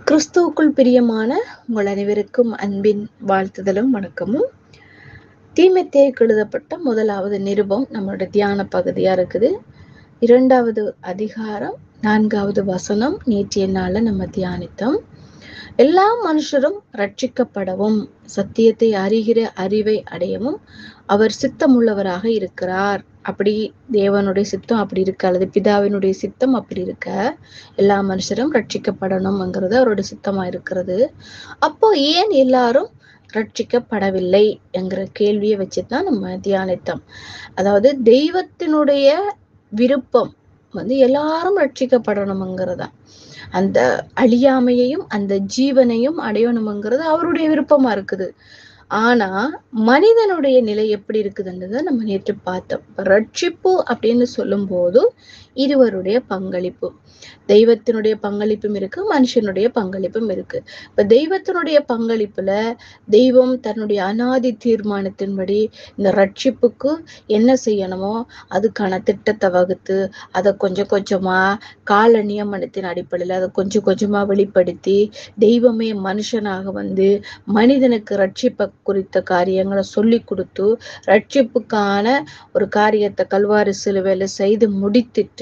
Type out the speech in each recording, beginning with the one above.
கிறிஸ்துவுக்குள் பிரியமான உங்கள் அனைவருக்கும் அன்பின் வாழ்த்துதலும் வணக்கமும் தீமைத்தேக்கு எழுதப்பட்ட முதலாவது நிருபம் நம்மளோட தியான பகுதியா இருக்குது இரண்டாவது அதிகாரம் நான்காவது வசனம் நேற்றைய நாள்ல நம்ம தியானித்தோம் எல்லா மனுஷரும் ரட்சிக்கப்படவும் சத்தியத்தை அறிகிற அறிவை அடையவும் அவர் சித்தமுள்ளவராக இருக்கிறார் அப்படி தேவனுடைய சித்தம் அப்படி இருக்கு அல்லது பிதாவினுடைய சித்தம் அப்படி இருக்க எல்லா மனுஷரும் ரட்சிக்கப்படணும்ங்கிறது அவருடைய சித்தமா இருக்கிறது அப்போ ஏன் எல்லாரும் ரட்சிக்கப்படவில்லை என்கிற கேள்வியை வச்சுதான் நம்ம தியானித்தோம் அதாவது தெய்வத்தினுடைய விருப்பம் வந்து எல்லாரும் ரட்சிக்கப்படணுங்கிறதா அந்த அழியாமையையும் அந்த ஜீவனையும் அடையணுங்கிறது அவருடைய விருப்பமா இருக்குது ஆனா மனிதனுடைய நிலை எப்படி இருக்குதுன்றதை நம்ம நேற்று பார்த்தோம் ரட்சிப்பு அப்படின்னு சொல்லும் போது இருவருடைய பங்களிப்பு தெய்வத்தினுடைய பங்களிப்பும் இருக்கு மனுஷனுடைய பங்களிப்பும் இருக்கு இப்ப தெய்வத்தினுடைய பங்களிப்புல தெய்வம் தன்னுடைய அனாதி தீர்மானத்தின்படி இந்த ரட்சிப்புக்கு என்ன செய்யணுமோ அதுக்கான திட்டத்தை வகுத்து அதை கொஞ்சம் கொஞ்சமா கால நியமனத்தின் அடிப்படையில் அதை கொஞ்சம் கொஞ்சமா வெளிப்படுத்தி தெய்வமே மனுஷனாக வந்து மனிதனுக்கு ரட்சிப்பை குறித்த காரியங்களை சொல்லி கொடுத்து ரட்சிப்புக்கான ஒரு காரியத்தை கல்வாரி சிலுவையில செய்து முடித்துட்டு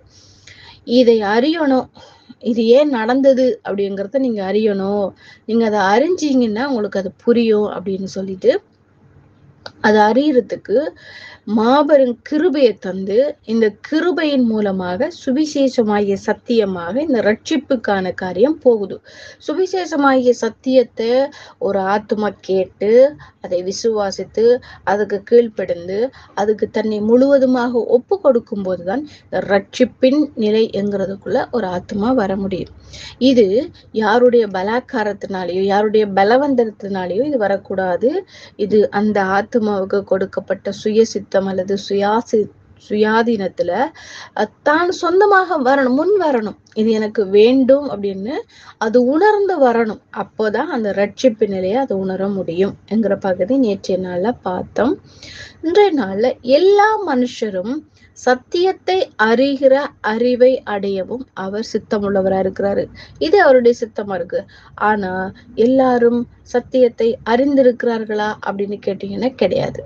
இதை அறியணும் இது ஏன் நடந்தது அப்படிங்கிறத நீங்க அறியணும் நீங்க அதை அறிஞ்சீங்கன்னா உங்களுக்கு அது புரியும் அப்படின்னு சொல்லிட்டு அதை அறியறதுக்கு மாபெரும் கிருபையை தந்து இந்த கிருபையின் மூலமாக சுவிசேஷமாகிய சத்தியமாக இந்த ரட்சிப்புக்கான காரியம் போகுது சுவிசேஷமாகிய சத்தியத்தை ஒரு ஆத்மா கேட்டு அதை விசுவாசித்து அதுக்கு கீழ்ப்படிந்து அதுக்கு தன்னை முழுவதுமாக ஒப்பு கொடுக்கும் போதுதான் இந்த ரட்சிப்பின் நிலை என்கிறதுக்குள்ள ஒரு ஆத்மா வர முடியும் இது யாருடைய பலாக்காரத்தினாலேயோ யாருடைய பலவந்தரத்தினாலேயோ இது வரக்கூடாது இது அந்த ஆத்மாவுக்கு கொடுக்கப்பட்ட சுயசித்தம் அல்லது சுயாசி சுயாதீனத்துல தான் சொந்தமாக வரணும் முன் வரணும் இது எனக்கு வேண்டும் அப்படின்னு அது உணர்ந்து வரணும் அப்போதான் அந்த ரட்சிப்பு நிலையை அதை உணர முடியும் என்கிற பகுதி நேற்றைய நாள்ல பார்த்தோம் இன்றைய நாள்ல எல்லா மனுஷரும் சத்தியத்தை அறிகிற அறிவை அடையவும் அவர் சித்தமுள்ளவரா இருக்கிறாரு இது அவருடைய சித்தமா இருக்கு ஆனா எல்லாரும் சத்தியத்தை அறிந்திருக்கிறார்களா அப்படின்னு கேட்டீங்கன்னா கிடையாது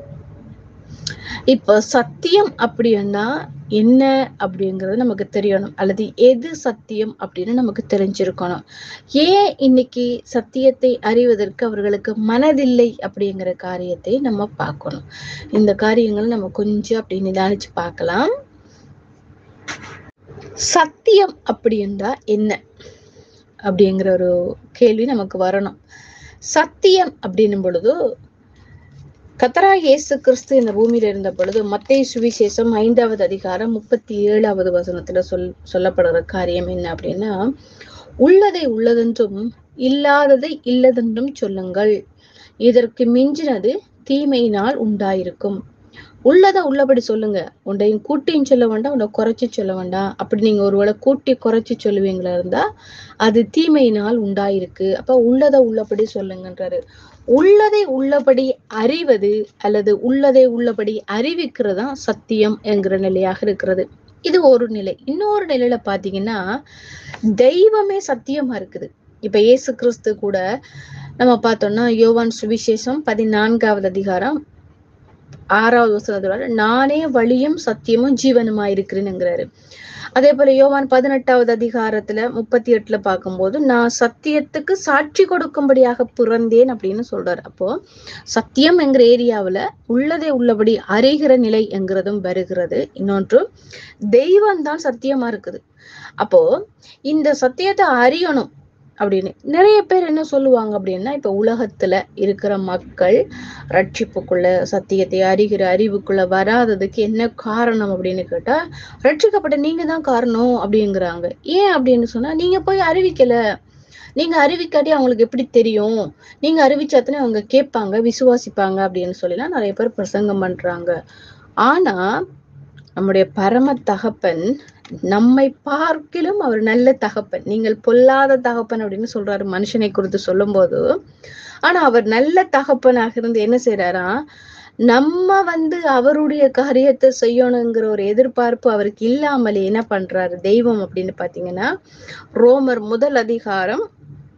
இப்ப சத்தியம் அப்படின்னா என்ன அப்படிங்கிறது நமக்கு தெரியணும் அல்லது எது சத்தியம் அப்படின்னு நமக்கு தெரிஞ்சிருக்கணும் ஏன் இன்னைக்கு சத்தியத்தை அறிவதற்கு அவர்களுக்கு மனதில்லை அப்படிங்கிற காரியத்தை நம்ம பார்க்கணும் இந்த காரியங்களை நம்ம கொஞ்சம் அப்படி நிதானிச்சு பார்க்கலாம் சத்தியம் அப்படி என்றா என்ன அப்படிங்கிற ஒரு கேள்வி நமக்கு வரணும் சத்தியம் அப்படின்னும் பொழுது கத்தரா இயேசு கிறிஸ்து இந்த பூமியில இருந்த பொழுது மத்திய சுவிசேஷம் ஐந்தாவது அதிகாரம் முப்பத்தி ஏழாவது வசனத்துல சொல் சொல்லப்படுற காரியம் என்ன அப்படின்னா உள்ளதை உள்ளதென்றும் இல்லாததை இல்லதென்றும் சொல்லுங்கள் இதற்கு மிஞ்சினது தீமையினால் உண்டாயிருக்கும் உள்ளதை உள்ளபடி சொல்லுங்க உன்னையும் கூட்டியும் சொல்ல வேண்டாம் உன்னை குறைச்சி சொல்ல வேண்டாம் அப்படி நீங்க ஒருவேளை கூட்டி குறைச்சி சொல்லுவீங்களா இருந்தா அது தீமையினால் உண்டாயிருக்கு அப்ப உள்ளதை உள்ளபடி சொல்லுங்கன்றாரு உள்ளதை உள்ளபடி அறிவது அல்லது உள்ளதை உள்ளபடி அறிவிக்கிறது தான் சத்தியம் என்கிற நிலையாக இருக்கிறது இது ஒரு நிலை இன்னொரு நிலையில பாத்தீங்கன்னா தெய்வமே சத்தியமா இருக்குது இப்ப இயேசு கிறிஸ்து கூட நம்ம பார்த்தோம்னா யோவான் சுவிசேஷம் பதினான்காவது அதிகாரம் ஆறாவது வசனத்தோட நானே வழியும் சத்தியமும் ஜீவனுமா இருக்கிறேன்னுங்கிறாரு அதே போல யோவான் பதினெட்டாவது அதிகாரத்துல முப்பத்தி எட்டுல பார்க்கும்போது நான் சத்தியத்துக்கு சாட்சி கொடுக்கும்படியாக பிறந்தேன் அப்படின்னு சொல்றாரு அப்போ சத்தியம் என்கிற ஏரியாவுல உள்ளதை உள்ளபடி அறிகிற நிலை என்கிறதும் வருகிறது இன்னொன்று தெய்வம் தான் சத்தியமா இருக்குது அப்போ இந்த சத்தியத்தை அறியணும் அப்படின்னு நிறைய பேர் என்ன சொல்லுவாங்க அப்படின்னா இப்ப உலகத்துல இருக்கிற மக்கள் ரட்சிப்புக்குள்ள சத்தியத்தை அறிகிற அறிவுக்குள்ள வராததுக்கு என்ன காரணம் அப்படின்னு கேட்டா ரட்சிக்கப்பட்ட நீங்க தான் காரணம் அப்படிங்கிறாங்க ஏன் அப்படின்னு சொன்னா நீங்க போய் அறிவிக்கல நீங்க அறிவிக்காட்டி அவங்களுக்கு எப்படி தெரியும் நீங்க அறிவிச்சாத்தனே அவங்க கேட்பாங்க விசுவாசிப்பாங்க அப்படின்னு சொல்லிலாம் நிறைய பேர் பிரசங்கம் பண்றாங்க ஆனா நம்முடைய பரம தகப்பன் நம்மை பார்க்கிலும் அவர் நல்ல தகப்பன் நீங்கள் பொல்லாத தகப்பன் அப்படின்னு சொல்றாரு மனுஷனை குறித்து சொல்லும் போது ஆனா அவர் நல்ல தகப்பனாக இருந்து என்ன செய்யறாரா நம்ம வந்து அவருடைய காரியத்தை செய்யணுங்கிற ஒரு எதிர்பார்ப்பு அவருக்கு இல்லாமலே என்ன பண்றாரு தெய்வம் அப்படின்னு பாத்தீங்கன்னா ரோமர் முதல் அதிகாரம்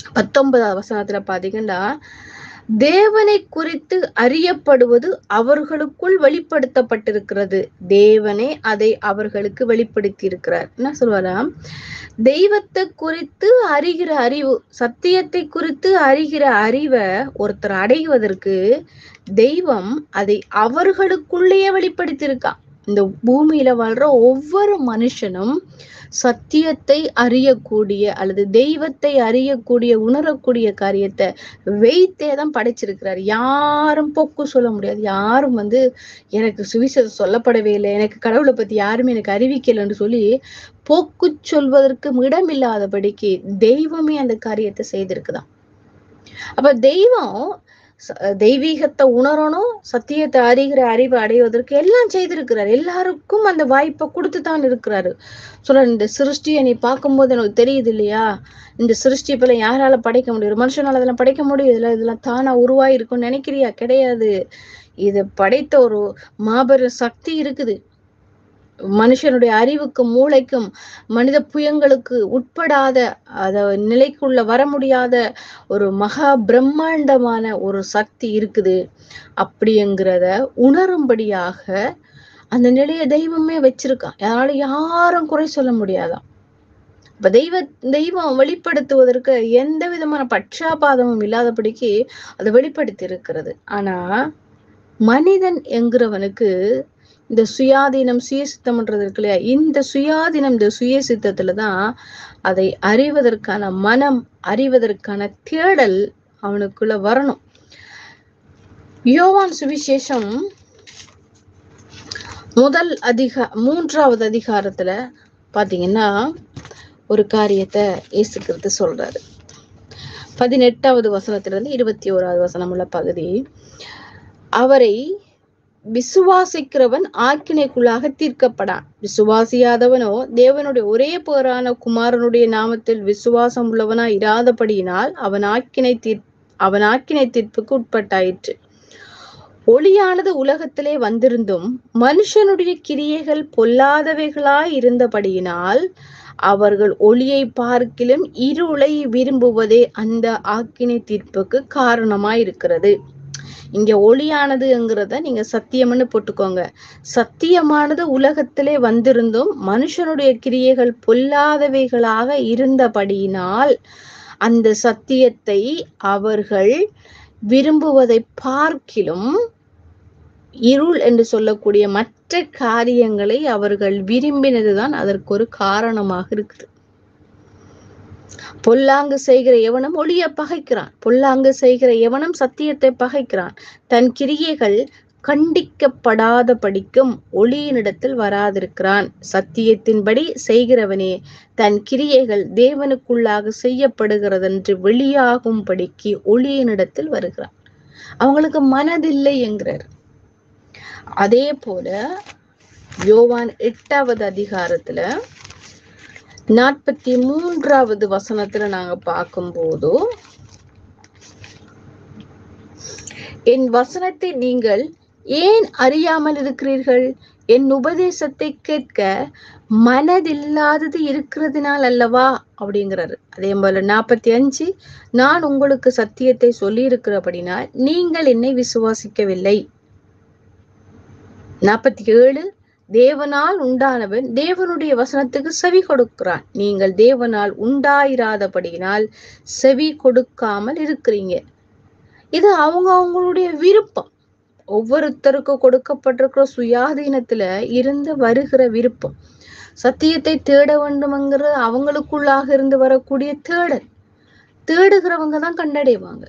பத்தொன்பதாவது வசனத்துல பாத்தீங்கன்னா தேவனை குறித்து அறியப்படுவது அவர்களுக்குள் வெளிப்படுத்தப்பட்டிருக்கிறது தேவனே அதை அவர்களுக்கு வெளிப்படுத்தி இருக்கிறார் என்ன சொல்லுவாராம் தெய்வத்தை குறித்து அறிகிற அறிவு சத்தியத்தை குறித்து அறிகிற அறிவை ஒருத்தர் அடைவதற்கு தெய்வம் அதை அவர்களுக்குள்ளேயே வெளிப்படுத்தியிருக்கான் இந்த பூமியில வாழ்ற ஒவ்வொரு மனுஷனும் சத்தியத்தை அறியக்கூடிய அல்லது தெய்வத்தை அறியக்கூடிய உணரக்கூடிய காரியத்தை வைத்தே தான் படைச்சிருக்கிறார் யாரும் போக்கு சொல்ல முடியாது யாரும் வந்து எனக்கு சுவிசேஷம் சொல்லப்படவே இல்லை எனக்கு கடவுளை பத்தி யாருமே எனக்கு அறிவிக்கலைன்னு சொல்லி போக்கு சொல்வதற்கு இடமில்லாதபடிக்கு தெய்வமே அந்த காரியத்தை செய்திருக்குதாம் அப்ப தெய்வம் ச- தெய்வீகத்தை உணரணும் சத்தியத்தை அறிகிற அறிவை அடைவதற்கு எல்லாம் செய்திருக்கிறார் எல்லாருக்கும் அந்த வாய்ப்பை கொடுத்து தான் இருக்கிறாரு சொல்ல இந்த சிருஷ்டியை நீ பார்க்கும்போது எனக்கு தெரியுது இல்லையா இந்த சிருஷ்டி இப்ப யாரால படைக்க முடியும் ஒரு மனுஷனால அதெல்லாம் படைக்க முடியும் இதெல்லாம் இதெல்லாம் தானா உருவாகி இருக்கும்னு நினைக்கிறியா கிடையாது இது படைத்த ஒரு மாபெரும் சக்தி இருக்குது மனுஷனுடைய அறிவுக்கும் மூளைக்கும் மனித புயங்களுக்கு உட்படாத அத நிலைக்குள்ள வர முடியாத ஒரு மகா பிரம்மாண்டமான ஒரு சக்தி இருக்குது அப்படிங்கிறத உணரும்படியாக அந்த நிலையை தெய்வமே வச்சிருக்கான் அதனால யாரும் குறை சொல்ல முடியாதாம் இப்ப தெய்வ தெய்வம் வெளிப்படுத்துவதற்கு எந்த விதமான பட்சாபாதமும் இல்லாதபடிக்கு அதை வெளிப்படுத்தி இருக்கிறது ஆனா மனிதன் என்கிறவனுக்கு இந்த சுயாதீனம் சுயசித்தம்ன்றது இருக்கு இல்லையா இந்த சுயாதீனம் இந்த சுயசித்தத்துல தான் அதை அறிவதற்கான மனம் அறிவதற்கான தேடல் அவனுக்குள்ள வரணும் யோவான் சுவிசேஷம் முதல் அதிகா மூன்றாவது அதிகாரத்துல பாத்தீங்கன்னா ஒரு காரியத்தை இயேசு கிறிஸ்து சொல்றாரு பதினெட்டாவது வசனத்திலிருந்து இருபத்தி ஓராவது வசனம் உள்ள பகுதி அவரை விசுவாசிக்கிறவன் ஆக்கினைக்குள்ளாக தீர்க்கப்படான் விசுவாசியாதவனோ தேவனுடைய ஒரே பேரான குமாரனுடைய நாமத்தில் விசுவாசம் உள்ளவனா இராதபடியினால் அவன் ஆக்கினை தீர் அவன் ஆக்கினை தீர்ப்புக்கு உட்பட்டாயிற்று ஒளியானது உலகத்திலே வந்திருந்தும் மனுஷனுடைய கிரியைகள் பொல்லாதவைகளாய் இருந்தபடியினால் அவர்கள் ஒளியை பார்க்கிலும் இருளை விரும்புவதே அந்த ஆக்கினை தீர்ப்புக்கு காரணமாய் இருக்கிறது இங்க ஒளியானதுங்கிறத நீங்க சத்தியம்னு போட்டுக்கோங்க சத்தியமானது உலகத்திலே வந்திருந்தும் மனுஷனுடைய கிரியைகள் பொல்லாதவைகளாக இருந்தபடியினால் அந்த சத்தியத்தை அவர்கள் விரும்புவதை பார்க்கிலும் இருள் என்று சொல்லக்கூடிய மற்ற காரியங்களை அவர்கள் விரும்பினதுதான் அதற்கு ஒரு காரணமாக இருக்குது பொல்லாங்கு செய்கிற எவனும் ஒளிய பகைக்கிறான் பொல்லாங்கு செய்கிற எவனும் சத்தியத்தை பகைக்கிறான் தன் கிரியைகள் கண்டிக்கப்படாத படிக்கும் ஒளியினிடத்தில் வராதிருக்கிறான் சத்தியத்தின்படி செய்கிறவனே தன் கிரியைகள் தேவனுக்குள்ளாக செய்யப்படுகிறதென்று வெளியாகும்படிக்கு ஒளியினிடத்தில் வருகிறான் அவங்களுக்கு மனதில்லை என்கிறார் அதே போல யோவான் எட்டாவது அதிகாரத்துல நாற்பத்தி மூன்றாவது வசனத்துல நாங்க பார்க்கும்போது என் வசனத்தை நீங்கள் ஏன் அறியாமல் இருக்கிறீர்கள் என் உபதேசத்தை கேட்க மனதில்லாதது இருக்கிறதுனால் அல்லவா அப்படிங்கிறாரு அதே போல நாற்பத்தி அஞ்சு நான் உங்களுக்கு சத்தியத்தை சொல்லி இருக்கிறபடினால் நீங்கள் என்னை விசுவாசிக்கவில்லை நாற்பத்தி ஏழு தேவனால் உண்டானவன் தேவனுடைய வசனத்துக்கு செவி கொடுக்கிறான் நீங்கள் தேவனால் உண்டாயிராதபடியினால் செவி கொடுக்காமல் இருக்கிறீங்க இது அவங்க அவங்களுடைய விருப்பம் ஒவ்வொருத்தருக்கும் கொடுக்கப்பட்டிருக்கிற சுயாதீனத்துல இருந்து வருகிற விருப்பம் சத்தியத்தை தேட வேண்டும்ங்கிற அவங்களுக்குள்ளாக இருந்து வரக்கூடிய தேடல் தேடுகிறவங்க தான் கண்டடைவாங்க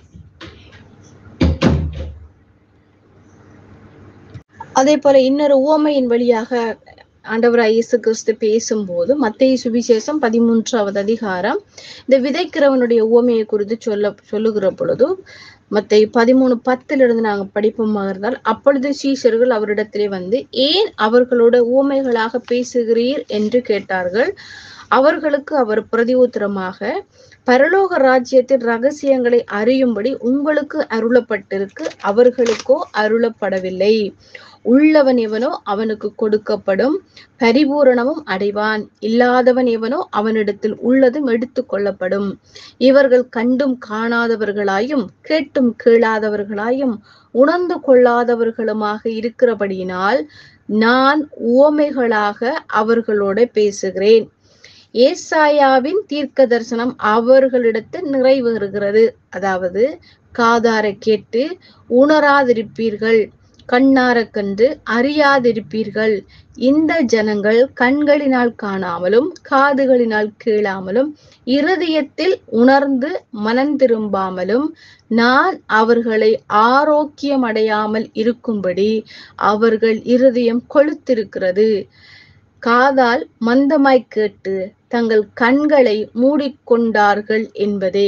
அதே போல இன்னொரு உவமையின் வழியாக ஆண்டவராய் இயேசு கிறிஸ்து பேசும்போது மத்திய சுவிசேஷம் பதிமூன்றாவது அதிகாரம் இந்த விதைக்கிறவனுடைய உவமையை குறித்து சொல்ல சொல்லுகிற பொழுது மத்திய பதிமூணு பத்துல இருந்து நாங்க படிப்போமாக இருந்தால் அப்பொழுது சீஷர்கள் அவரிடத்திலே வந்து ஏன் அவர்களோட உவமைகளாக பேசுகிறீர் என்று கேட்டார்கள் அவர்களுக்கு அவர் பிரதி உத்தரமாக பரலோக ராஜ்யத்தின் ரகசியங்களை அறியும்படி உங்களுக்கு அருளப்பட்டிருக்கு அவர்களுக்கோ அருளப்படவில்லை உள்ளவன் எவனோ அவனுக்கு கொடுக்கப்படும் பரிபூரணமும் அடைவான் இல்லாதவன் எவனோ அவனிடத்தில் உள்ளதும் எடுத்து கொள்ளப்படும் இவர்கள் கண்டும் காணாதவர்களாயும் கேட்டும் கேளாதவர்களாயும் உணர்ந்து கொள்ளாதவர்களுமாக இருக்கிறபடியினால் நான் உவமைகளாக அவர்களோட பேசுகிறேன் ஏசாயாவின் தீர்க்க தரிசனம் அவர்களிடத்தில் நிறைவேறுகிறது அதாவது காதார கேட்டு உணராதிருப்பீர்கள் கண்ணார கண்டு அறியாதிருப்பீர்கள் இந்த ஜனங்கள் கண்களினால் காணாமலும் காதுகளினால் கேளாமலும் இருதயத்தில் உணர்ந்து மனம் திரும்பாமலும் நான் அவர்களை ஆரோக்கியம் அடையாமல் இருக்கும்படி அவர்கள் இருதயம் கொளுத்திருக்கிறது காதால் மந்தமாய் கேட்டு தங்கள் கண்களை மூடிக்கொண்டார்கள் என்பதே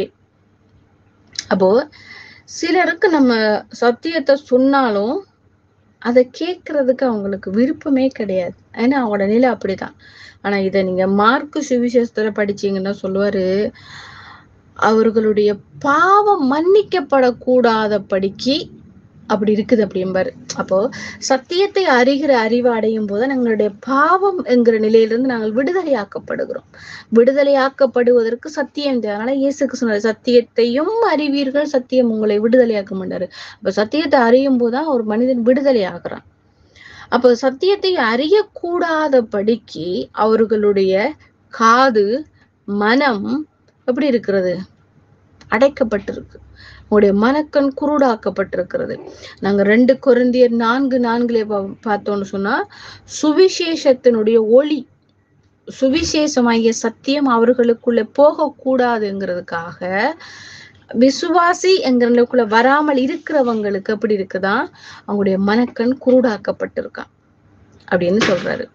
அப்போ சிலருக்கு நம்ம சத்தியத்தை சொன்னாலும் அதை கேட்கறதுக்கு அவங்களுக்கு விருப்பமே கிடையாது ஏன்னா அவங்களோட நிலை அப்படிதான் ஆனா இதை நீங்க மார்க்கு சுவிசேஷத்துல படிச்சீங்கன்னா சொல்லுவாரு அவர்களுடைய பாவம் மன்னிக்கப்படக்கூடாத படிக்கு அப்படி இருக்குது அப்படிம்பாரு அப்போ சத்தியத்தை அறிகிற அறிவு அடையும் போது நம்மளுடைய பாவம் என்கிற நிலையிலிருந்து நாங்கள் விடுதலையாக்கப்படுகிறோம் விடுதலையாக்கப்படுவதற்கு சத்தியம் தேவை அதனால இயேசுக்கு சொன்னார் சத்தியத்தையும் அறிவீர்கள் சத்தியம் உங்களை விடுதலையாக்க மாட்டாரு அப்ப சத்தியத்தை அறியும் போதுதான் ஒரு மனிதன் விடுதலை ஆகிறான் அப்போ சத்தியத்தை அறியக்கூடாத படிக்கு அவர்களுடைய காது மனம் எப்படி இருக்கிறது அடைக்கப்பட்டிருக்கு உங்களுடைய மனக்கண் குருடாக்கப்பட்டிருக்கிறது நாங்க ரெண்டு கொரிந்தியர் நான்கு நான்குல பா- பார்த்தோம்னு சொன்னா சுவிசேஷத்தினுடைய ஒளி சுவிசேஷமாகிய சத்தியம் அவர்களுக்குள்ள போகக்கூடாதுங்கிறதுக்காக விசுவாசி எங்களுக்குள்ள வராமல் இருக்கிறவங்களுக்கு எப்படி இருக்குதா அவங்களுடைய மனக்கண் குருடாக்கப்பட்டிருக்கான் அப்படின்னு சொல்றாரு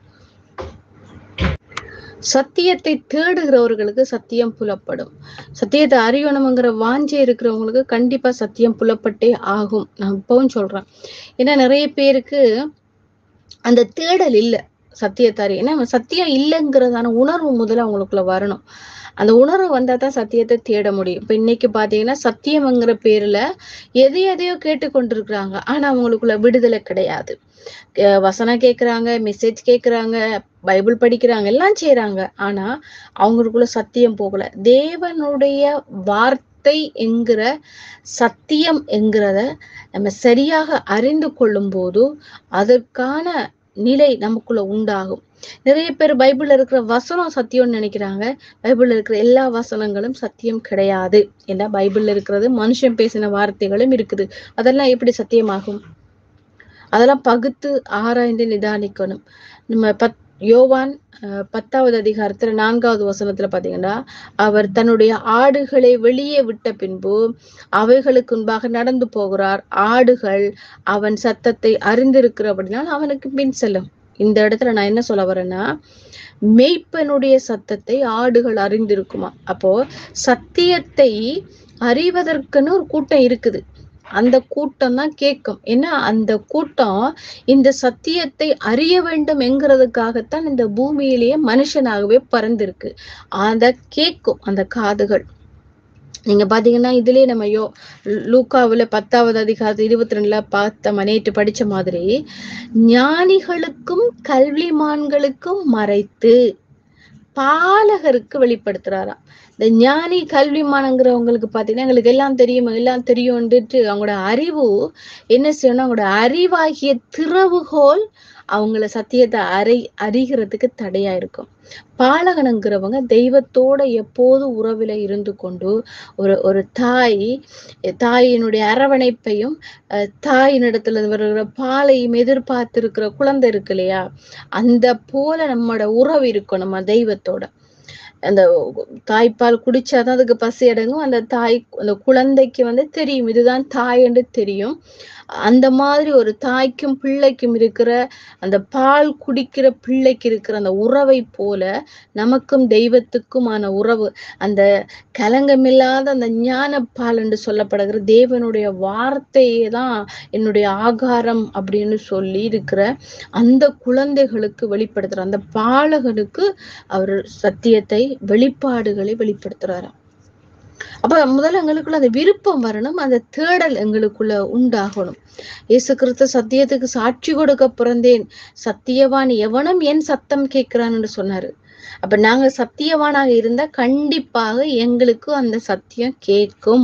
சத்தியத்தை தேடுகிறவர்களுக்கு சத்தியம் புலப்படும் சத்தியத்தை அறியணுங்கிற வாஞ்சை இருக்கிறவங்களுக்கு கண்டிப்பா சத்தியம் புலப்பட்டே ஆகும் நான் இப்பவும் சொல்றேன் ஏன்னா நிறைய பேருக்கு அந்த தேடல் இல்ல சத்தியத்தை அறிய ஏன்னா சத்தியம் இல்லைங்கிறதான உணர்வு முதல்ல அவங்களுக்குள்ள வரணும் அந்த உணர்வு வந்தா தான் சத்தியத்தை தேட முடியும் இப்ப இன்னைக்கு பாத்தீங்கன்னா சத்தியம்ங்கிற பேர்ல எதை எதையோ கேட்டுக்கொண்டிருக்கிறாங்க ஆனா அவங்களுக்குள்ள விடுதலை கிடையாது அஹ் வசனம் கேக்குறாங்க மெசேஜ் கேக்குறாங்க பைபிள் படிக்கிறாங்க எல்லாம் செய்றாங்க ஆனா அவங்களுக்குள்ள சத்தியம் போகல தேவனுடைய வார்த்தை என்கிற சத்தியம் என்கிறத நம்ம சரியாக அறிந்து கொள்ளும் போது அதற்கான நிலை நமக்குள்ள உண்டாகும் நிறைய பேர் பைபிள்ல இருக்கிற வசனம் சத்தியம்னு நினைக்கிறாங்க பைபிள்ல இருக்கிற எல்லா வசனங்களும் சத்தியம் கிடையாது ஏன்னா பைபிள்ல இருக்கிறது மனுஷன் பேசின வார்த்தைகளும் இருக்குது அதெல்லாம் எப்படி சத்தியமாகும் அதெல்லாம் பகுத்து ஆராய்ந்து நிதானிக்கணும் நம்ம பத் யோவான் அஹ், பத்தாவது அதிகாரத்துல நான்காவது வசனத்துல பாத்தீங்கன்னா அவர் தன்னுடைய ஆடுகளை வெளியே விட்ட பின்பு அவைகளுக்கு முன்பாக நடந்து போகிறார் ஆடுகள் அவன் சத்தத்தை அறிந்திருக்கிறபடினால் அவனுக்கு பின் செல்லும் இந்த இடத்துல நான் என்ன சொல்ல வரேன்னா மெய்ப்பனுடைய சத்தத்தை ஆடுகள் அறிந்திருக்குமா அப்போ சத்தியத்தை அறிவதற்குன்னு ஒரு கூட்டம் இருக்குது அந்த கூட்டம் தான் கேட்கும் ஏன்னா அந்த கூட்டம் இந்த சத்தியத்தை அறிய வேண்டும் என்கிறதுக்காகத்தான் இந்த பூமியிலேயே மனுஷனாகவே பறந்திருக்கு அத கேட்கும் அந்த காதுகள் நீங்க பாத்தீங்கன்னா இதுலயே நம்ம யோ லூக்காவுல பத்தாவது அதிகாரத்து இருபத்தி ரெண்டுல பார்த்த நேற்று படிச்ச மாதிரி ஞானிகளுக்கும் கல்விமான்களுக்கும் மறைத்து பாலகருக்கு வெளிப்படுத்துறாராம் இந்த ஞானி கல்விமானங்கிறவங்களுக்கு பாத்தீங்கன்னா எங்களுக்கு எல்லாம் தெரியும் எல்லாம் தெரியும்ன்ட்டு அவங்களோட அறிவு என்ன செய்யணும் அவங்களோட அறிவாகிய திறவுகோல் அவங்கள சத்தியத்தை அறி அறிகிறதுக்கு தடையா இருக்கும் பாலகனுங்கிறவங்க தெய்வத்தோட எப்போது உறவில இருந்து கொண்டு ஒரு ஒரு தாய் தாயினுடைய அரவணைப்பையும் அஹ், தாயினிடத்துல வருகிற பாலையும் எதிர்பார்த்திருக்கிற குழந்தை இருக்கு இல்லையா அந்த போல நம்மளோட உறவு இருக்கும் நம்ம தெய்வத்தோட அந்த தாய்ப்பால் குடிச்சாதான் அதுக்கு பசி அடங்கும் அந்த தாய் அந்த குழந்தைக்கு வந்து தெரியும் இதுதான் தாய் என்று தெரியும் அந்த மாதிரி ஒரு தாய்க்கும் பிள்ளைக்கும் இருக்கிற அந்த பால் குடிக்கிற பிள்ளைக்கு இருக்கிற அந்த உறவை போல நமக்கும் தெய்வத்துக்குமான உறவு அந்த கலங்கமில்லாத அந்த ஞான பால் என்று சொல்லப்படுகிற தேவனுடைய வார்த்தையே தான் என்னுடைய ஆகாரம் அப்படின்னு சொல்லி இருக்கிற அந்த குழந்தைகளுக்கு வெளிப்படுத்துற அந்த பாலகனுக்கு அவர் சத்தியத்தை வெளிப்பாடுகளை வெளிப்படுத்துறாராம் அப்ப முதல்ல எங்களுக்குள்ள அந்த விருப்பம் வரணும் அந்த தேடல் எங்களுக்குள்ள உண்டாகணும் இயேசு கிறிஸ்து சத்தியத்துக்கு சாட்சி கொடுக்க பிறந்தேன் சத்தியவான் எவனும் என் சத்தம் கேட்கிறான்னு சொன்னாரு அப்ப நாங்க சத்தியவானாக இருந்தா கண்டிப்பாக எங்களுக்கு அந்த சத்தியம் கேட்கும்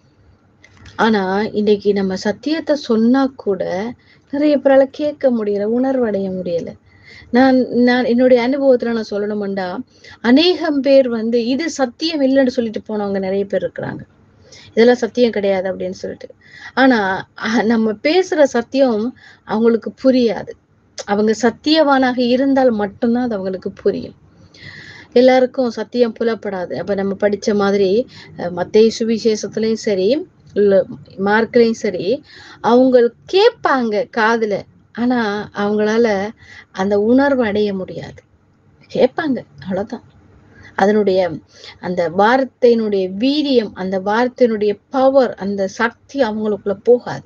ஆனா இன்னைக்கு நம்ம சத்தியத்தை சொன்னா கூட நிறைய பேரால கேட்க முடியல உணர்வடைய முடியல நான் நான் என்னுடைய அனுபவத்துல நான் சொல்லணும்டா அநேகம் பேர் வந்து இது சத்தியம் இல்லைன்னு சொல்லிட்டு போனவங்க நிறைய பேர் இருக்கிறாங்க இதெல்லாம் சத்தியம் கிடையாது அப்படின்னு சொல்லிட்டு ஆனா அஹ், நம்ம பேசுற சத்தியம் அவங்களுக்கு புரியாது அவங்க சத்தியவானாக இருந்தால் மட்டும்தான் அது அவங்களுக்கு புரியும் எல்லாருக்கும் சத்தியம் புலப்படாது அப்ப நம்ம படிச்ச மாதிரி அஹ், மத்தேயு சுவிசேஷத்துலயும் சரி இல்ல மார்க்லயும் சரி அவங்க கேட்பாங்க காதுல ஆனா அவங்களால அந்த உணர்வு அடைய முடியாது கேட்பாங்க அவ்வளவுதான் அதனுடைய அந்த வார்த்தையினுடைய வீரியம் அந்த வார்த்தையினுடைய பவர் அந்த சக்தி அவங்களுக்குள்ள போகாது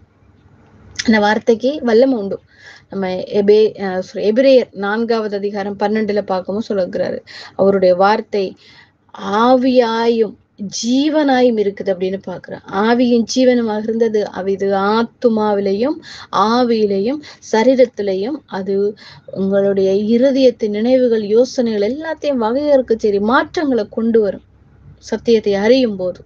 அந்த வார்த்தைக்கு வல்லமை உண்டு நம்ம எபே அஹ் sorry, எபிரேயர் நான்காவது அதிகாரம் பன்னெண்டுல பார்க்கவும் சொல்லுகிறாரு அவருடைய வார்த்தை ஆவியாயும் ஜீவனாயும் இருக்குது அப்படின்னு பாக்குறேன் ஆவியும் ஜீவனுமாக இருந்தது அவ இது ஆத்துமாவிலையும் ஆவியிலையும் சரீரத்திலையும் அது உங்களுடைய இருதயத்தின் நினைவுகள் யோசனைகள் எல்லாத்தையும் வகையறுக்க சரி மாற்றங்களை கொண்டு வரும் சத்தியத்தை அறியும் போது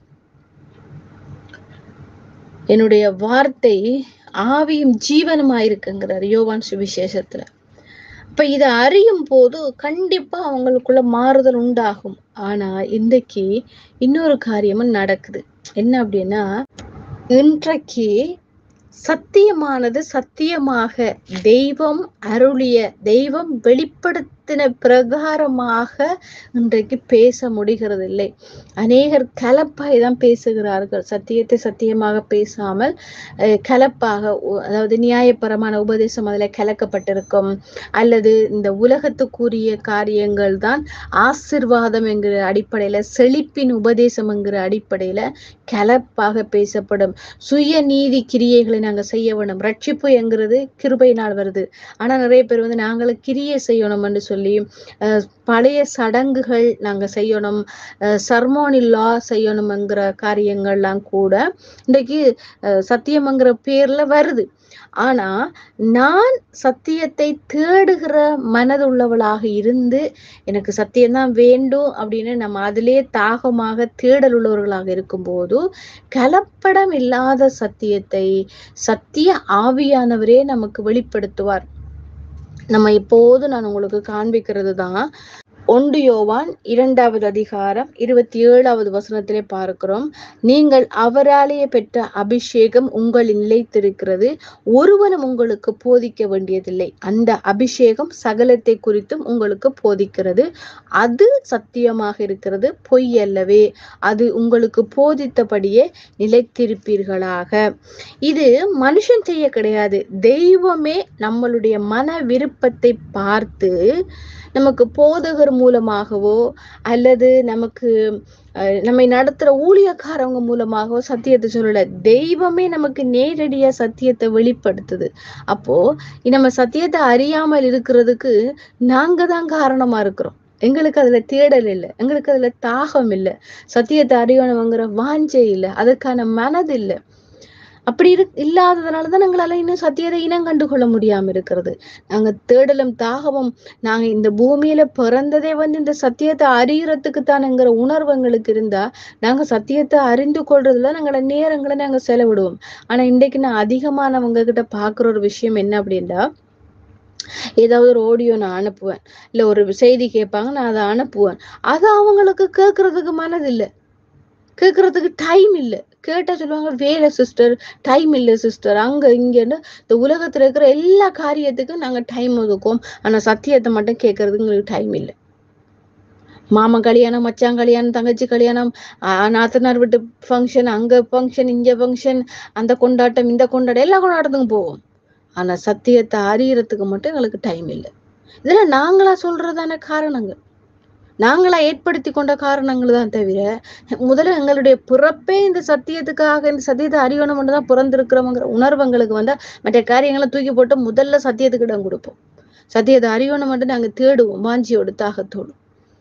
என்னுடைய வார்த்தை ஆவியும் ஜீவனுமாயிருக்குங்கிறார் யோவான் சுவிசேஷத்துல அப்ப இதை அறியும் போது கண்டிப்பா அவங்களுக்குள்ள மாறுதல் உண்டாகும் ஆனா இன்றைக்கு இன்னொரு காரியமும் நடக்குது என்ன அப்படின்னா இன்றைக்கு சத்தியமானது சத்தியமாக தெய்வம் அருளிய தெய்வம் வெளிப்படுத்தின பிரகாரமாக இன்றைக்கு பேச முடிகிறது இல்லை அநேகர் கலப்பாய் தான் பேசுகிறார்கள் சத்தியத்தை சத்தியமாக பேசாமல் அஹ், கலப்பாக உ- அதாவது நியாயபரமான உபதேசம் அதுல கலக்கப்பட்டிருக்கும் அல்லது இந்த உலகத்துக்குரிய காரியங்கள் தான் ஆசிர்வாதம் என்கிற அடிப்படையில செழிப்பின் உபதேசம் என்கிற அடிப்படையில கலப்பாக பேசப்படும் சுய நீதி கிரியைகளை நாங்க செய்ய வேணும் ரட்சிப்பு என்கிறது கிருபையினால் வருது ஆனா நிறைய பேர் வந்து நாங்களும் கிரியை செய்யணும் என்று சொல்லி அஹ், பழைய சடங்குகள் நாங்க செய்யணும் சர்மோனி லா செய்யணும்ங்கிற காரியங்கள்லாம் கூட இன்றைக்கு அஹ், சத்தியம்ங்கிற பேர்ல வருது ஆனா நான் சத்தியத்தை தேடுகிற மனதுள்ளவளாக இருந்து எனக்கு சத்தியம்தான் வேண்டும் அப்படின்னு நம்ம அதிலே தாகமாக தேடல் உள்ளவர்களாக இருக்கும்போது கலப்படம் இல்லாத சத்தியத்தை சத்திய ஆவியானவரே நமக்கு வெளிப்படுத்துவார் நம்ம இப்போது நான் உங்களுக்கு காண்பிக்கிறது தான் ஒன்று யோவான் இரண்டாவது அதிகாரம் இருபத்தி ஏழாவது வசனத்திலே பார்க்கிறோம் நீங்கள் அவராலேயே பெற்ற அபிஷேகம் உங்களில் நிலைத்திருக்கிறது ஒருவனும் உங்களுக்கு போதிக்க வேண்டியதில்லை அந்த அபிஷேகம் சகலத்தை குறித்தும் உங்களுக்கு போதிக்கிறது அது சத்தியமாக இருக்கிறது பொய் அல்லவே அது உங்களுக்கு போதித்தபடியே நிலைத்திருப்பீர்களாக இது மனுஷன் செய்ய கிடையாது தெய்வமே நம்மளுடைய மன விருப்பத்தை பார்த்து நமக்கு போதகர் மூலமாகவோ அல்லது நமக்கு அஹ், நம்மை நடத்துற ஊழியக்காரவங்க மூலமாகவோ சத்தியத்தை சொல்லல தெய்வமே நமக்கு நேரடியா சத்தியத்தை வெளிப்படுத்துது அப்போ நம்ம சத்தியத்தை அறியாமல் இருக்கிறதுக்கு நாங்க தான் காரணமா இருக்கிறோம் எங்களுக்கு அதுல தேடல் இல்லை எங்களுக்கு அதுல தாகம் இல்லை சத்தியத்தை அறியணுங்கிற வாஞ்சை இல்லை அதற்கான மனது இல்லை அப்படி இரு இல்லாததுனாலதான் எங்களால இன்னும் சத்தியத்தை இனம் கண்டுகொள்ள முடியாம இருக்கிறது நாங்க தேடலும் தாகமும் நாங்க இந்த பூமியில பிறந்ததே வந்து இந்த சத்தியத்தை அறியறதுக்கு தானங்கிற உணர்வு எங்களுக்கு இருந்தா நாங்க சத்தியத்தை அறிந்து கொள்றதுல நாங்கள நேரங்களை நாங்க செலவிடுவோம் ஆனா இன்றைக்கு நான் அதிகமானவங்க கிட்ட பாக்குற ஒரு விஷயம் என்ன அப்படின்னா ஏதாவது ஒரு ஆடியோ நான் அனுப்புவேன் இல்ல ஒரு செய்தி கேட்பாங்க நான் அதை அனுப்புவேன் அது அவங்களுக்கு கேட்கறதுக்கு மனது இல்ல கேட்கறதுக்கு டைம் இல்ல கேட்டா சொல்லுவாங்க வேலை சிஸ்டர் டைம் இல்ல சிஸ்டர் அங்க இங்கன்னு இந்த உலகத்துல இருக்கிற எல்லா காரியத்துக்கும் நாங்க டைம் ஒதுக்குவோம் ஆனா சத்தியத்தை மட்டும் கேட்கறதுக்கு எங்களுக்கு டைம் இல்ல மாமன் கல்யாணம் மச்சான் கல்யாணம் தங்கச்சி கல்யாணம் ஆஹ் நாத்தனார் வீட்டு ஃபங்க்ஷன் அங்க ஃபங்க்ஷன் இங்க ஃபங்க்ஷன் அந்த கொண்டாட்டம் இந்த கொண்டாட்டம் எல்லா கொண்டாட்டத்துக்கும் போவோம் ஆனா சத்தியத்தை அறியறதுக்கு மட்டும் எங்களுக்கு டைம் இல்லை இதெல்லாம் நாங்களா சொல்றதான காரணங்கள் நாங்களா ஏற்படுத்தி கொண்ட காரணங்கள் தான் தவிர முதல்ல எங்களுடைய பிறப்பே இந்த சத்தியத்துக்காக இந்த சத்தியத்தை அறியணும் தான் பிறந்திருக்கிறவங்கிற உணர்வு எங்களுக்கு வந்தா மற்ற காரியங்களை தூக்கி போட்டு முதல்ல சத்தியத்துக்கு இடம் கொடுப்போம் சத்தியத்தை அறியணும் மட்டும் நாங்க தேடுவோம் வாஞ்சியோடு தாகத்தோடு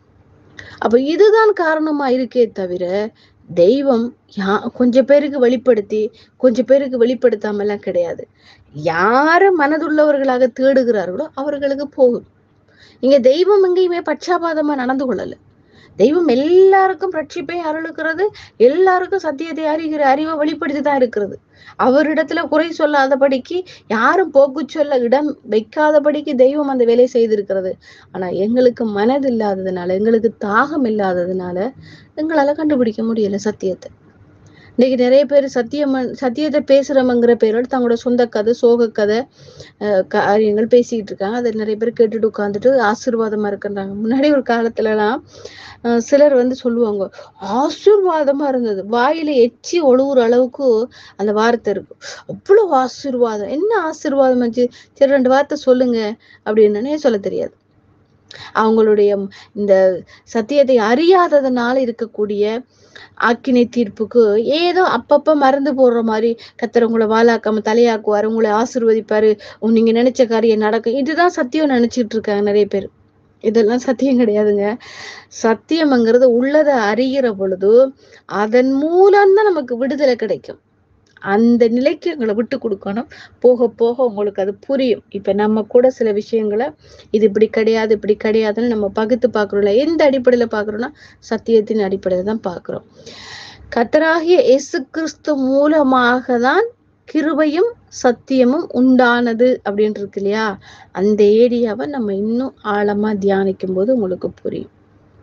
அப்ப இதுதான் காரணமா இருக்கே தவிர தெய்வம் யா கொஞ்சம் பேருக்கு வெளிப்படுத்தி கொஞ்சம் பேருக்கு வெளிப்படுத்தாம எல்லாம் கிடையாது யாரு மனதுள்ளவர்களாக தேடுகிறார்களோ அவர்களுக்கு போகும் இங்க தெய்வம் எங்கேயுமே பட்சாபாதமா நடந்து கொள்ளல தெய்வம் எல்லாருக்கும் ரட்சிப்பை அருளுக்கிறது எல்லாருக்கும் சத்தியத்தை அறிகிற அறிவை வெளிப்படுத்தி தான் இருக்கிறது அவரிடத்துல குறை சொல்லாதபடிக்கு யாரும் போக்கு சொல்ல இடம் வைக்காதபடிக்கு தெய்வம் அந்த வேலையை செய்திருக்கிறது ஆனா எங்களுக்கு மனது இல்லாததுனால எங்களுக்கு தாகம் இல்லாததுனால எங்களால கண்டுபிடிக்க முடியல சத்தியத்தை இன்னைக்கு நிறைய பேர் சத்தியம் சத்தியத்தை பேசுறவங்கிற பேரோட தங்களோட சொந்த கதை சோக கதை அஹ் காரியங்கள் பேசிக்கிட்டு இருக்காங்க அதை நிறைய பேர் கேட்டுட்டு உட்காந்துட்டு ஆசீர்வாதமா இருக்குன்றாங்க முன்னாடி ஒரு காலத்துல எல்லாம் அஹ் சிலர் வந்து சொல்லுவாங்க ஆசீர்வாதமா இருந்தது வாயில எச்சி ஒழுகுற அளவுக்கு அந்த வார்த்தை இருக்கும் அவ்வளவு ஆசீர்வாதம் என்ன ஆசீர்வாதம் ஆச்சு சரி ரெண்டு வார்த்தை சொல்லுங்க அப்படின்னு சொல்ல தெரியாது அவங்களுடைய இந்த சத்தியத்தை அறியாததுனால இருக்கக்கூடிய ஆக்கினை தீர்ப்புக்கு ஏதோ அப்பப்ப மறந்து போடுற மாதிரி கத்தர் உங்களை வாழாக்காம தலையாக்குவாரு உங்களை ஆசிர்வதிப்பாரு உம் நீங்க நினைச்ச காரியம் நடக்கும் இதுதான் சத்தியம் நினைச்சிட்டு இருக்காங்க நிறைய பேர் இதெல்லாம் சத்தியம் கிடையாதுங்க சத்தியம்ங்கிறது உள்ளதை அறிகிற பொழுது அதன் மூலம்தான் நமக்கு விடுதலை கிடைக்கும் அந்த நிலைக்கு எங்களை விட்டு கொடுக்கணும் போக போக உங்களுக்கு அது புரியும் இப்ப நம்ம கூட சில விஷயங்களை இது இப்படி கிடையாது இப்படி கிடையாதுன்னு நம்ம பகுத்து பாக்குறோம்ல எந்த அடிப்படையில பாக்குறோம்னா சத்தியத்தின் அடிப்படையில தான் பாக்குறோம் கத்தராகிய இயேசு கிறிஸ்து மூலமாக தான் கிருபையும் சத்தியமும் உண்டானது அப்படின்னு இருக்கு இல்லையா அந்த ஏரியாவை நம்ம இன்னும் ஆழமா தியானிக்கும் போது உங்களுக்கு புரியும்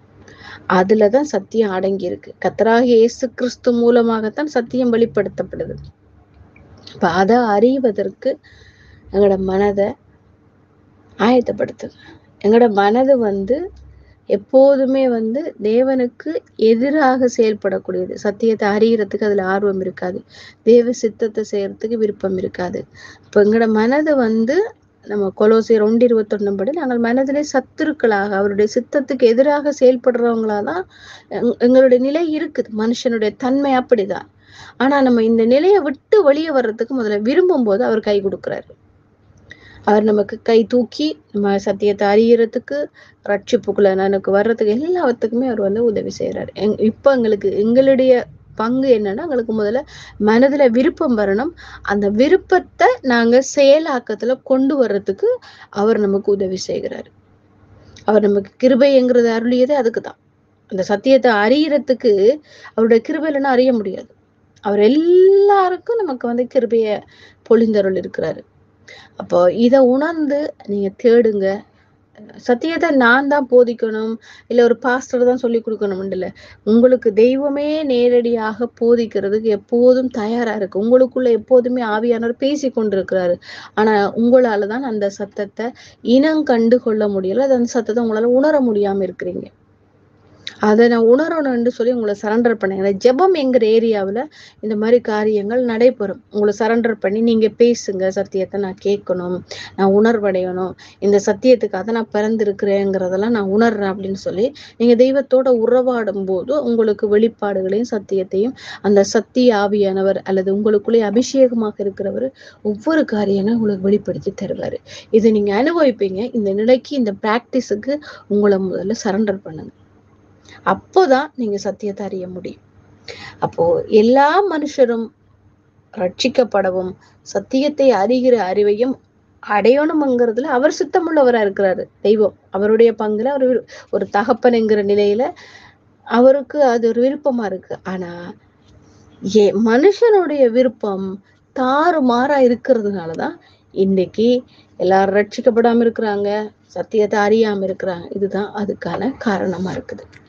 அதுலதான் சத்தியம் அடங்கி இருக்கு கத்தராகிய இயேசு கிறிஸ்து மூலமாகத்தான் சத்தியம் வெளிப்படுத்தப்படுது இப்ப அதை அறிவதற்கு எங்களோட மனதை ஆயத்தப்படுத்துங்க எங்களோட மனது வந்து எப்போதுமே வந்து தேவனுக்கு எதிராக செயல்படக்கூடியது சத்தியத்தை அறியறதுக்கு அதுல ஆர்வம் இருக்காது தேவ சித்தத்தை செய்யறதுக்கு விருப்பம் இருக்காது அப்ப எங்களோட மனது வந்து நம்ம கொலோசியர் ஒன்று இருபத்தொன்னு படி நாங்கள் மனதிலே சத்துருக்களாக அவருடைய சித்தத்துக்கு எதிராக செயல்படுறவங்களா தான் எங்களுடைய நிலை இருக்குது மனுஷனுடைய தன்மை அப்படிதான் ஆனா நம்ம இந்த நிலையை விட்டு வெளியே வர்றதுக்கு முதல்ல விரும்பும் போது அவர் கை கொடுக்கிறாரு அவர் நமக்கு கை தூக்கி நம்ம சத்தியத்தை அறியறதுக்கு ரட்சிப்புக்குள்ள எனக்கு வர்றதுக்கு எல்லாத்துக்குமே அவர் வந்து உதவி செய்யறாரு இப்ப எங்களுக்கு எங்களுடைய பங்கு என்னன்னா எங்களுக்கு முதல்ல மனதுல விருப்பம் வரணும் அந்த விருப்பத்தை நாங்க செயலாக்கத்துல கொண்டு வர்றதுக்கு அவர் நமக்கு உதவி செய்கிறாரு அவர் நமக்கு கிருபைங்கிறது அருளியதே அதுக்கு தான் அந்த சத்தியத்தை அறியறதுக்கு அவருடைய கிருபை இல்லைன்னா அறிய முடியாது அவர் எல்லாருக்கும் நமக்கு வந்து கிருபைய பொழிந்தருள் இருக்கிறாரு அப்போ இதை உணர்ந்து நீங்க தேடுங்க சத்தியத்தை நான் தான் போதிக்கணும் இல்ல ஒரு பாஸ்டர் தான் சொல்லி கொடுக்கணும் இல்ல உங்களுக்கு தெய்வமே நேரடியாக போதிக்கிறதுக்கு எப்போதும் தயாரா இருக்கு உங்களுக்குள்ள எப்போதுமே ஆவியானவர் பேசி கொண்டிருக்கிறாரு ஆனா உங்களால தான் அந்த சத்தத்தை இனம் கண்டு கொள்ள முடியல அந்த சத்தத்தை உங்களால உணர முடியாம இருக்கிறீங்க அதை நான் உணரணும்னு சொல்லி உங்களை சரண்டர் பண்ணுங்க ஜெபம் என்கிற ஏரியாவில் இந்த மாதிரி காரியங்கள் நடைபெறும் உங்களை சரண்டர் பண்ணி நீங்க பேசுங்க சத்தியத்தை நான் கேட்கணும் நான் உணர்வடையணும் இந்த சத்தியத்துக்காக நான் பிறந்திருக்கிறேங்கிறதெல்லாம் நான் உணர்றேன் அப்படின்னு சொல்லி நீங்க தெய்வத்தோட உறவாடும் போது உங்களுக்கு வெளிப்பாடுகளையும் சத்தியத்தையும் அந்த சத்திய ஆவியானவர் அல்லது உங்களுக்குள்ளே அபிஷேகமாக இருக்கிறவர் ஒவ்வொரு காரியங்களும் உங்களுக்கு வெளிப்படுத்தி தருவாரு இதை நீங்க அனுபவிப்பீங்க இந்த நிலைக்கு இந்த பிராக்டிஸுக்கு உங்களை முதல்ல சரண்டர் பண்ணுங்க அப்போதான் நீங்க சத்தியத்தை அறிய முடியும் அப்போ எல்லா மனுஷரும் ரட்சிக்கப்படவும் சத்தியத்தை அறிகிற அறிவையும் அடையணும்ங்கிறதுல அவர் சித்தமுள்ளவரா இருக்கிறாரு தெய்வம் அவருடைய பங்குல அவர் ஒரு தகப்பனுங்கிற நிலையில அவருக்கு அது ஒரு விருப்பமா இருக்கு ஆனா ஏ மனுஷனுடைய விருப்பம் தாறுமாறா இருக்கிறதுனாலதான் இன்னைக்கு எல்லாரும் ரட்சிக்கப்படாம இருக்கிறாங்க சத்தியத்தை அறியாம இருக்கிறாங்க இதுதான் அதுக்கான காரணமா இருக்குது